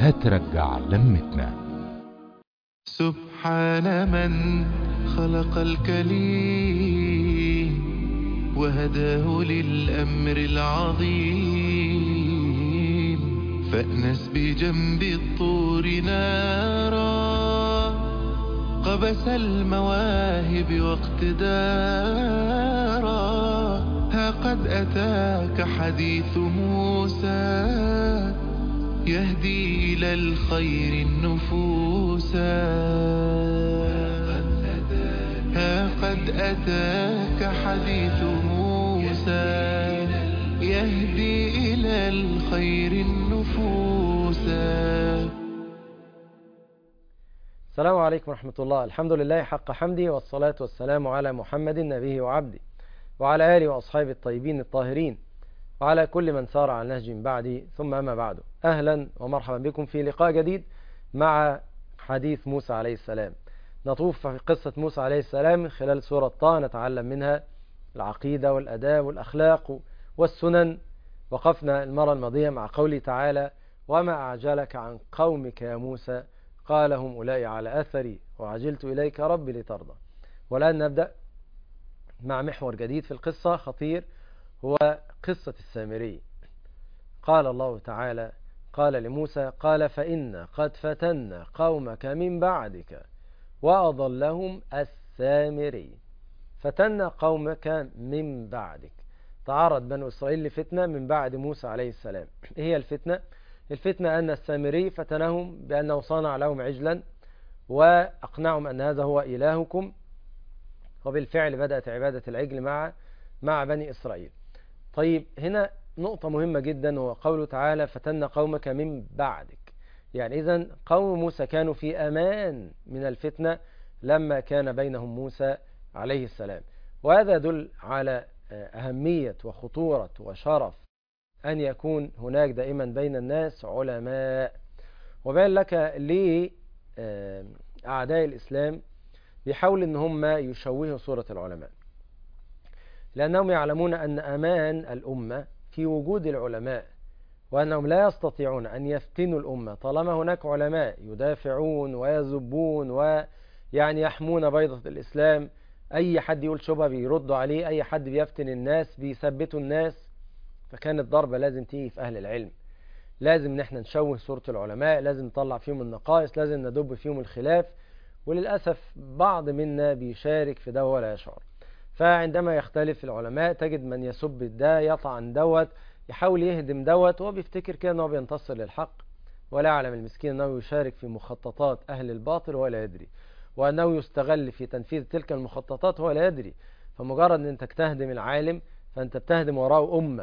هترجع لمتنا سبحان من خلق الكليم وهداه للأمر العظيم فأنس بجنب الطور نارا قبس المواهب واقتدارا ها قد أتاك حديث موسى يهدي إلى الخير النفوسا ها قد أتاك حديث موسى يهدي إلى الخير النفوسا السلام عليكم ورحمة الله الحمد لله حق حمده والصلاة والسلام على محمد نبيه وعبده وعلى آله وأصحابه الطيبين الطاهرين وعلى كل من سار على نهج بعدي ثم أما بعد أهلا ومرحبا بكم في لقاء جديد مع حديث موسى عليه السلام نطوف في قصة موسى عليه السلام خلال سورة طه نتعلم منها العقيدة والأداب والأخلاق والسنن وقفنا المرة الماضية مع قوله تعالى وما أعجلك عن قومك يا موسى قال هم أولئك على أثري وعجلت إليك ربي لترضى والآن نبدأ مع محور جديد في القصة خطير هو قصة السامري قال الله تعالى قال لموسى قال فإن قد فتنا قومك من بعدك وأضلهم السامري فتنا قومك من بعدك تعرض بنو إسرائيل لفتنة من بعد موسى عليه السلام إيه هي الفتنة؟ الفتنة أن السامري فتنهم بأنه صنع لهم عجلا وأقنعهم أن هذا هو إلهكم وبالفعل بدأت عبادة العجل مع مع بني إسرائيل طيب هنا نقطة مهمة جدا هو قوله تعالى فتن قومك من بعدك يعني إذا قوم موسى كانوا في أمان من الفتنة لما كان بينهم موسى عليه السلام وهذا يدل على أهمية وخطورة وشرف أن يكون هناك دائما بين الناس علماء وبين لك ليه أعداء الإسلام بيحاولوا أن هم يشوهوا صورة العلماء لأنهم يعلمون أن أمان الأمة في وجود العلماء وأنهم لا يستطيعون أن يفتنوا الأمة طالما هناك علماء يدافعون ويذبون ويعني يحمون بيضة الإسلام أي حد يقول شبهة بيردوا عليه أي حد بيفتن الناس بيثبتوا الناس فكانت ضربة لازم تيجي في أهل العلم لازم نحن نشوه صورة العلماء لازم نطلع فيهم النقائص لازم ندب فيهم الخلاف وللأسف بعض منا بيشارك في ده ولا يشعر فعندما يختلف العلماء تجد من يسب ده يطعن دوت يحاول يهدم دوت وهو بيفتكر كده انه بينتصر للحق ولا يعلم المسكين انه يشارك في مخططات اهل الباطل ولا يدري وانه يستغل في تنفيذ تلك المخططات ولا يدري فمجرد ان انت تهدم العالم فانت بتهدم وراءه امه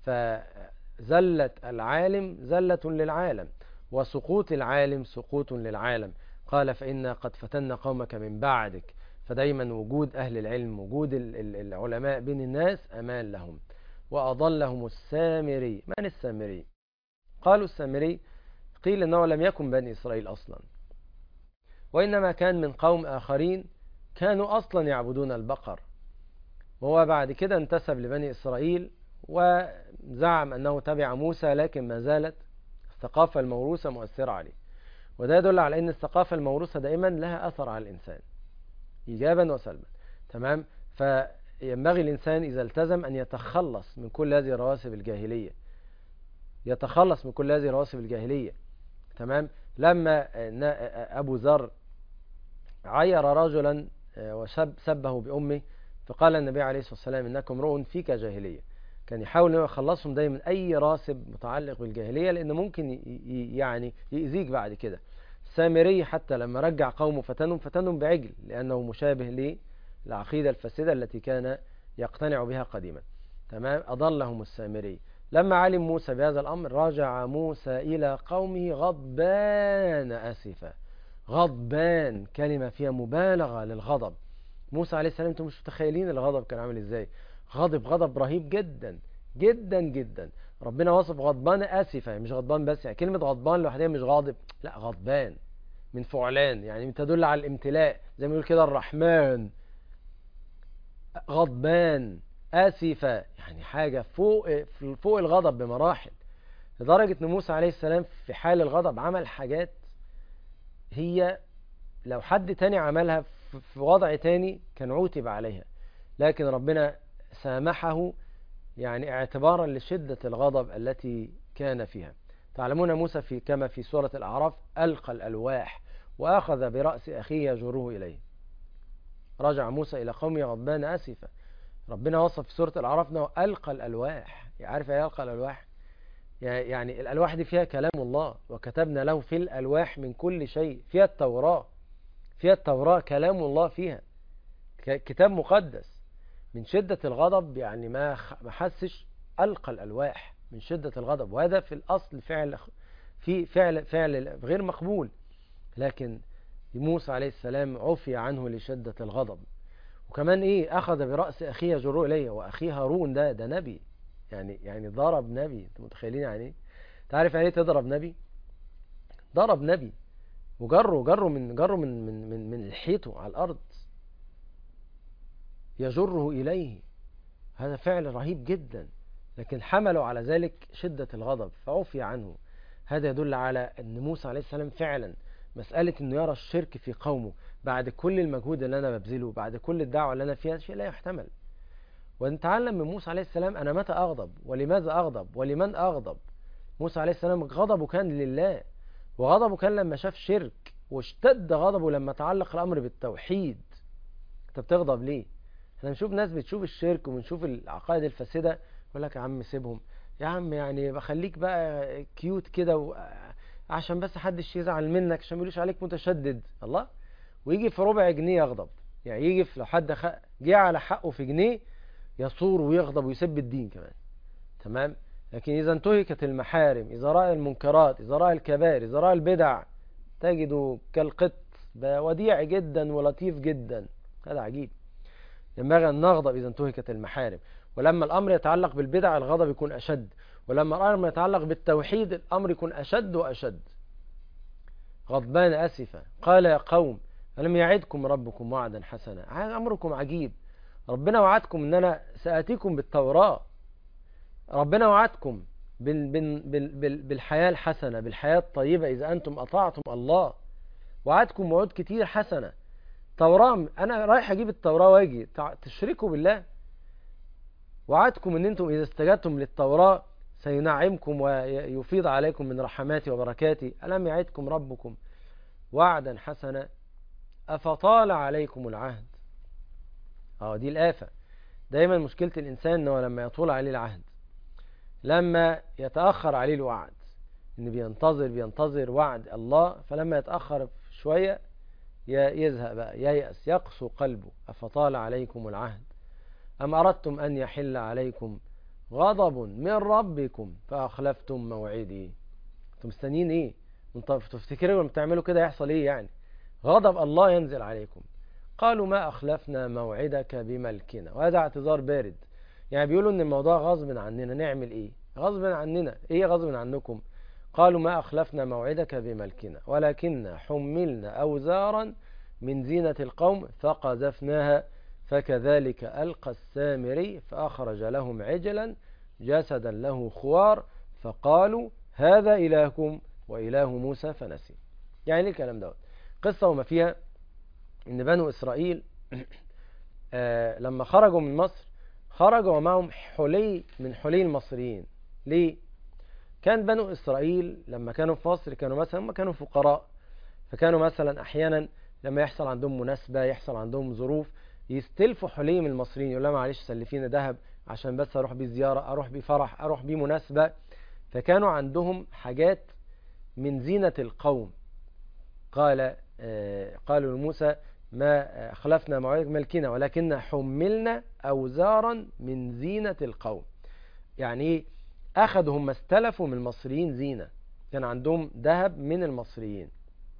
فزلة العالم زلة للعالم وسقوط العالم سقوط للعالم قال فإنا قد فتنا قومك من بعدك فدايما وجود أهل العلم وجود العلماء بين الناس أمان لهم وأضلهم السامري من السامري قالوا السامري قيل أنه لم يكن بني إسرائيل أصلا وإنما كان من قوم آخرين كانوا أصلا يعبدون البقر وهو بعد كده انتسب لبني إسرائيل وزعم أنه تبع موسى لكن ما زالت الثقافة الموروثة مؤثرة عليه وده يدل على أن الثقافة الموروثة دائما لها أثر على الإنسان إيجابا وسلبا تمام فينبغي الإنسان إذا التزم أن يتخلص من كل هذه الرواسب الجاهلية يتخلص من كل هذه الرواسب الجاهلية تمام لما أبو ذر عير رجلا وسبه بأمه فقال النبي عليه الصلاة والسلام إنكم امرؤ فيك جاهلية كان يحاول انه يخلصهم دايما اي راسب متعلق بالجاهليه لان ممكن يعني يأذيك بعد كده السامري حتى لما رجع قومه فتنهم فتنهم بعجل لانه مشابه للعقيده الفاسده التي كان يقتنع بها قديما تمام اضلهم السامري لما علم موسى بهذا الامر رجع موسى الى قومه غضبان اسفا غضبان كلمه فيها مبالغه للغضب موسى عليه السلام انتم مش متخيلين الغضب كان عامل ازاي غضب غضب رهيب جدا جدا جدا ربنا وصف غضبان اسفه يعني مش غضبان بس يعني كلمه غضبان لوحدها مش غاضب لا غضبان من فعلان يعني تدل على الامتلاء زي ما يقول كده الرحمن غضبان اسفه يعني حاجه فوق فوق الغضب بمراحل لدرجة ان موسى عليه السلام في حال الغضب عمل حاجات هي لو حد تاني عملها في وضع تاني كان عوتب عليها لكن ربنا سامحه يعني اعتبارا لشدة الغضب التي كان فيها تعلمون موسى في كما في سورة الأعراف ألقى الألواح وأخذ برأس أخيه يجره إليه رجع موسى إلى قومه غضبان أسفا ربنا وصف في سورة الأعراف أنه ألقى الألواح عارف ايه ألقى الألواح يعني الألواح دي فيها كلام الله وكتبنا له في الألواح من كل شيء فيها التوراة فيها التوراة كلام الله فيها كتاب مقدس من شدة الغضب يعني ما ما حسش ألقى الألواح من شدة الغضب وهذا في الأصل فعل في فعل فعل غير مقبول لكن موسى عليه السلام عفي عنه لشدة الغضب وكمان ايه اخذ برأس اخيه يجره اليه واخيه هارون ده ده نبي يعني يعني ضرب نبي انتوا متخيلين يعني ايه تعرف يعني ايه تضرب نبي ضرب نبي وجره جره من جره من من من من لحيته على الارض يجره اليه هذا فعل رهيب جدا لكن حملوا على ذلك شدة الغضب فعفي عنه هذا يدل على أن موسى عليه السلام فعلا مسألة أنه يرى الشرك في قومه بعد كل المجهود اللي أنا ببذله بعد كل الدعوة اللي أنا فيها شيء لا يحتمل ونتعلم من موسى عليه السلام أنا متى أغضب ولماذا أغضب ولمن أغضب موسى عليه السلام غضبه كان لله وغضبه كان لما شاف شرك واشتد غضبه لما تعلق الأمر بالتوحيد أنت بتغضب ليه؟ احنا بنشوف ناس بتشوف الشرك وبنشوف العقائد الفاسدة يقول لك يا عم سيبهم يا عم يعني بخليك بقى كيوت كده و... عشان بس حدش يزعل منك عشان ما يقولوش عليك متشدد الله ويجي في ربع جنيه يغضب يعني يجي في لو حد خ... جه على حقه في جنيه يصور ويغضب ويسب الدين كمان تمام لكن إذا انتهكت المحارم إذا رأى المنكرات إذا رأى الكبائر إذا رأى البدع تجده كالقط وديع جدا ولطيف جدا هذا عجيب ينبغي أن نغضب إذا انتهكت المحارم ولما الأمر يتعلق بالبدع الغضب يكون أشد ولما الأمر يتعلق بالتوحيد الأمر يكون أشد وأشد غضبان أسفا قال يا قوم ألم يعدكم ربكم وعدا حسنا أمركم عجيب ربنا وعدكم أن أنا سآتيكم بالتوراة ربنا وعدكم بال بال بال بالحياة الحسنة بالحياة الطيبة إذا أنتم أطعتم الله وعدكم وعود كتير حسنة توراة أنا رايح أجيب التوراة واجي تشركوا بالله وعدكم أن أنتم إذا استجبتم للتوراة سينعمكم ويفيض عليكم من رحماتي وبركاتي ألم يعدكم ربكم وعدا حسنا أفطال عليكم العهد اه دي الآفة دايما مشكلة الإنسان أنه لما يطول عليه العهد لما يتأخر عليه الوعد إن بينتظر بينتظر وعد الله فلما يتأخر شوية يزهق بقى ييأس يقسو قلبه أفطال عليكم العهد أم أردتم أن يحل عليكم غضب من ربكم فأخلفتم موعدي انتم مستنيين ايه انتم تفتكروا لما بتعملوا كده يحصل ايه يعني غضب الله ينزل عليكم قالوا ما أخلفنا موعدك بملكنا وهذا اعتذار بارد يعني بيقولوا ان الموضوع غصب عننا نعمل ايه غصب عننا ايه غصب عنكم قالوا ما أخلفنا موعدك بملكنا ولكن حملنا أوزارا من زينة القوم فقذفناها فكذلك ألقى السامري فأخرج لهم عجلا جسدا له خوار فقالوا هذا إلهكم وإله موسى فنسي يعني ليه الكلام دوت قصة وما فيها إن بنو إسرائيل آه لما خرجوا من مصر خرجوا ومعهم حلي من حلي المصريين ليه؟ كان بنو إسرائيل لما كانوا في مصر كانوا مثلا هم كانوا فقراء فكانوا مثلا أحيانا لما يحصل عندهم مناسبة يحصل عندهم ظروف يستلفوا حلي من المصريين يقول لهم معلش سلفينا ذهب عشان بس اروح بيه زيارة اروح بيه فرح اروح بيه مناسبة فكانوا عندهم حاجات من زينة القوم قال آه قالوا لموسى ما خلفنا موعد ملكنا ولكن حملنا أوزارا من زينة القوم يعني ايه أخذوا هم استلفوا من المصريين زينة كان عندهم ذهب من المصريين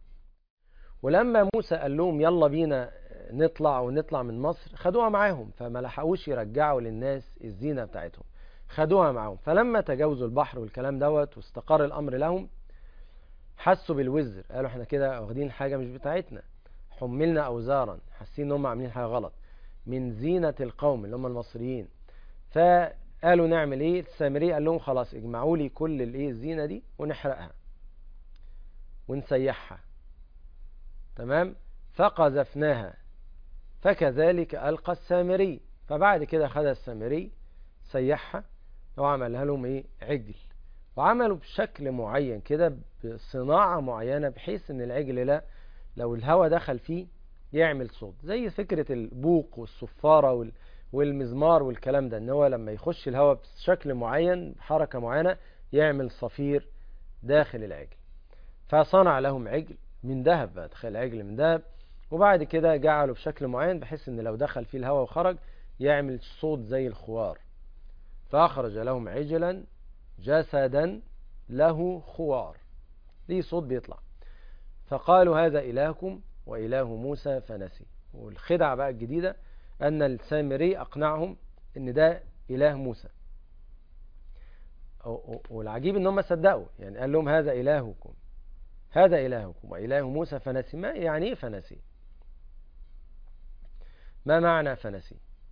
ولما موسى قال لهم يلا بينا نطلع ونطلع من مصر خدوها معاهم فما لحقوش يرجعوا للناس الزينة بتاعتهم خدوها معاهم فلما تجاوزوا البحر والكلام دوت واستقر الأمر لهم حسوا بالوزر قالوا احنا كده واخدين حاجة مش بتاعتنا حملنا أوزارا حاسين ان هم عاملين حاجة غلط من زينة القوم اللي هم المصريين قالوا نعمل ايه السامري قال لهم خلاص اجمعوا لي كل الايه الزينة دي ونحرقها ونسيحها تمام فقذفناها فكذلك ألقى السامري فبعد كده خد السامري سيحها وعملها لهم ايه عجل وعملوا بشكل معين كده بصناعة معينة بحيث ان العجل لا لو الهواء دخل فيه يعمل صوت زي فكرة البوق والصفارة وال والمزمار والكلام ده ان هو لما يخش الهواء بشكل معين بحركة معينة يعمل صفير داخل العجل فصنع لهم عجل من ذهب بقى تخيل عجل من ذهب وبعد كده جعله بشكل معين بحيث ان لو دخل فيه الهواء وخرج يعمل صوت زي الخوار فأخرج لهم عجلا جسدا له خوار ليه صوت بيطلع فقالوا هذا إلهكم وإله موسى فنسي والخدعة بقى الجديدة أن السامري أقنعهم أن ده إله موسى والعجيب أن هم صدقوا يعني قال لهم هذا إلهكم هذا إلهكم وإله موسى فنسي ما يعني إيه فنسي ما معنى فنسي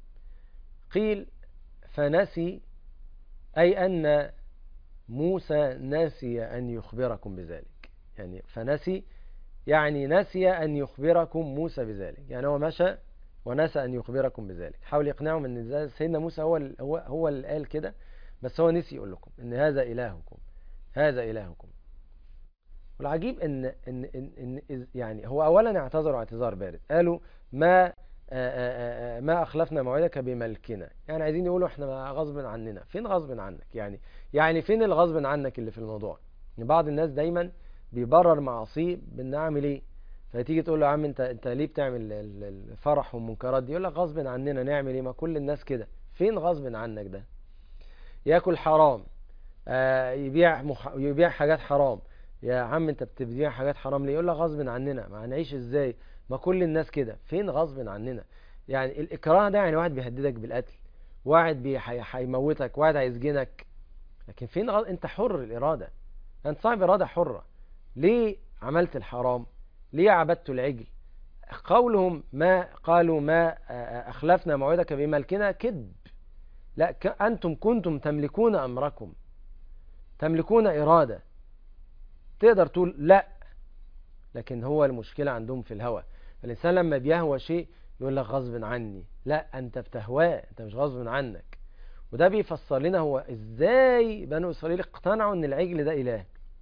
قيل فنسي أي أن موسى نسي أن يخبركم بذلك يعني فنسي يعني نسي أن يخبركم موسى بذلك يعني هو مشى ونسى أن يخبركم بذلك حاول يقنعهم أن سيدنا موسى هو هو هو اللي قال كده بس هو نسي يقول لكم أن هذا إلهكم هذا إلهكم والعجيب إن إن إن, إن يعني هو أولا اعتذروا اعتذار بارد قالوا ما آآ آآ ما أخلفنا موعدك بملكنا يعني عايزين يقولوا احنا غصب عننا فين غصب عنك يعني يعني فين الغصب عنك اللي في الموضوع يعني بعض الناس دايما بيبرر معاصيه بان اعمل ايه فتيجي تقول له يا عم انت انت ليه بتعمل الفرح والمنكرات دي يقول لك غصب عننا نعمل ايه ما كل الناس كده فين غصب عنك ده ياكل حرام آه يبيع مح... يبيع حاجات حرام يا عم انت بتبيع حاجات حرام ليه يقول لك غصب عننا ما هنعيش ازاي ما كل الناس كده فين غصب عننا يعني الاكراه ده يعني واحد بيهددك بالقتل واحد بي... هيموتك واحد هيسجنك لكن فين غ... انت حر الاراده انت صاحب اراده حره ليه عملت الحرام ليه عبدت العجل قولهم ما قالوا ما أخلفنا موعدك بملكنا كذب لا أنتم كنتم تملكون أمركم تملكون إرادة تقدر تقول لا لكن هو المشكلة عندهم في الهوى الإنسان لما بيهوى شيء يقول لك غصب عني لا أنت بتهواه أنت مش غصب عنك وده بيفسر لنا هو إزاي بنو إسرائيل اقتنعوا أن العجل ده إله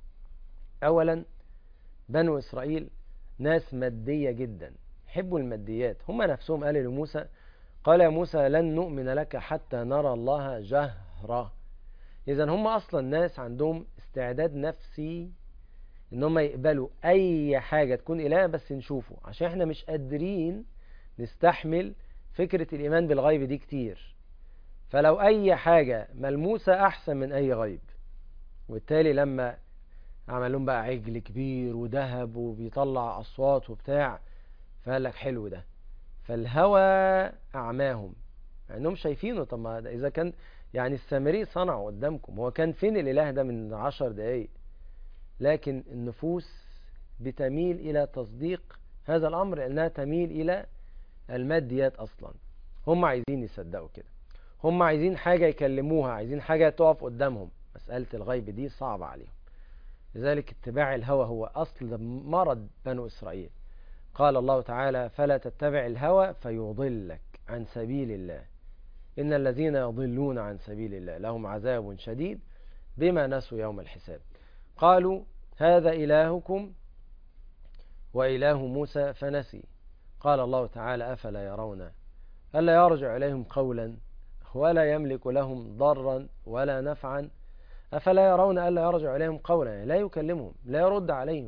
أولا بنو إسرائيل ناس مادية جدا يحبوا الماديات هم نفسهم قالوا لموسى قال يا موسى لن نؤمن لك حتى نرى الله جهرة إذا هم أصلا ناس عندهم استعداد نفسي إن هم يقبلوا أي حاجة تكون إله بس نشوفه عشان إحنا مش قادرين نستحمل فكرة الإيمان بالغيب دي كتير فلو أي حاجة ملموسة أحسن من أي غيب وبالتالي لما عمل لهم بقى عجل كبير وذهب وبيطلع أصوات وبتاع فقال لك حلو ده فالهوى أعماهم مع انهم شايفينه طب ما إذا كان يعني السامري صنعه قدامكم هو كان فين الإله ده من عشر دقايق لكن النفوس بتميل إلى تصديق هذا الأمر لأنها تميل إلى الماديات أصلا هم عايزين يصدقوا كده هم عايزين حاجة يكلموها عايزين حاجة تقف قدامهم مسألة الغيب دي صعبة عليهم لذلك اتباع الهوى هو أصل مرض بنو إسرائيل قال الله تعالى فلا تتبع الهوى فيضلك عن سبيل الله إن الذين يضلون عن سبيل الله لهم عذاب شديد بما نسوا يوم الحساب قالوا هذا إلهكم وإله موسى فنسي قال الله تعالى أفلا يرون ألا يرجع إليهم قولا ولا يملك لهم ضرا ولا نفعا أفلا يرون ألا يرجع إليهم قولا لا يكلمهم لا يرد عليهم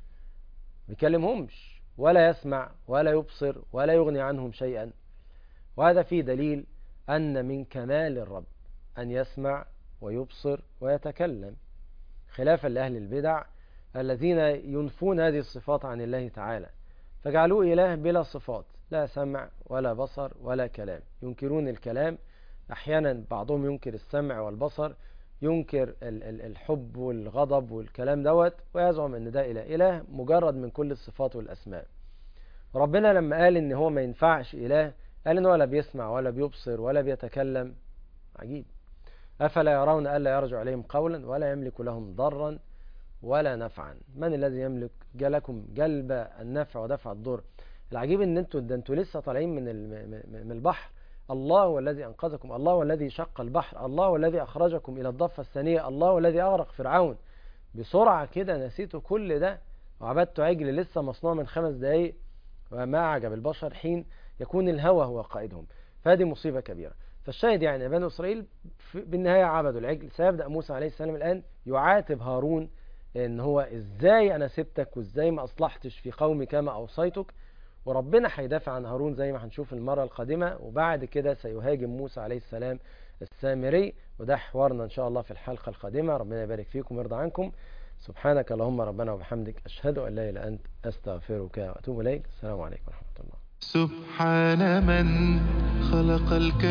بيكلمهمش ولا يسمع ولا يبصر ولا يغني عنهم شيئا وهذا فيه دليل أن من كمال الرب أن يسمع ويبصر ويتكلم خلافا لأهل البدع الذين ينفون هذه الصفات عن الله تعالى فجعلوه إله بلا صفات لا سمع ولا بصر ولا كلام ينكرون الكلام أحيانا بعضهم ينكر السمع والبصر ينكر الحب والغضب والكلام دوت ويزعم ان ده اله اله مجرد من كل الصفات والاسماء ربنا لما قال ان هو ما ينفعش اله قال ان هو لا بيسمع ولا بيبصر ولا بيتكلم عجيب أفلا يرون ألا يرجع عليهم قولا ولا يملك لهم ضرا ولا نفعا من الذي يملك لكم جلب النفع ودفع الضر العجيب ان انتوا ده انتوا لسه طالعين من من البحر الله هو الذي انقذكم الله هو الذي شق البحر الله هو الذي اخرجكم الى الضفه الثانيه الله هو الذي اغرق فرعون بسرعه كده نسيتوا كل ده وعبدتوا عجل لسه مصنوع من خمس دقايق وما عجب البشر حين يكون الهوى هو قائدهم فهذه مصيبه كبيره فالشاهد يعني بني اسرائيل بالنهايه عبدوا العجل سيبدا موسى عليه السلام الان يعاتب هارون ان هو ازاي انا سبتك وازاي ما اصلحتش في قومي كما اوصيتك وربنا هيدافع عن هارون زي ما هنشوف المرة القادمة وبعد كده سيهاجم موسى عليه السلام السامري وده حوارنا ان شاء الله في الحلقة القادمة ربنا يبارك فيكم ويرضى عنكم سبحانك اللهم ربنا وبحمدك أشهد أن لا إله إلا أنت أستغفرك وأتوب إليك السلام عليكم ورحمة الله سبحان من خلق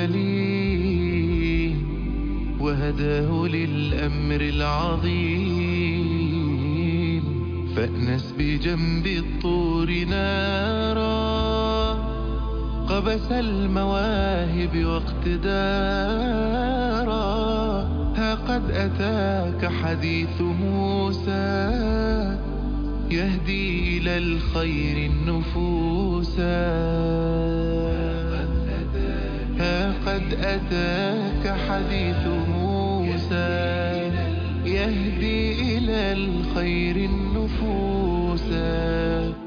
الكليم وهداه للأمر العظيم فأنس بجنب الطور نارا قبس المواهب واقتدارا ها قد أتاك حديث موسى يهدي إلى الخير النفوسا ها قد أتاك حديث موسى يهدي إلى الخير النفوسا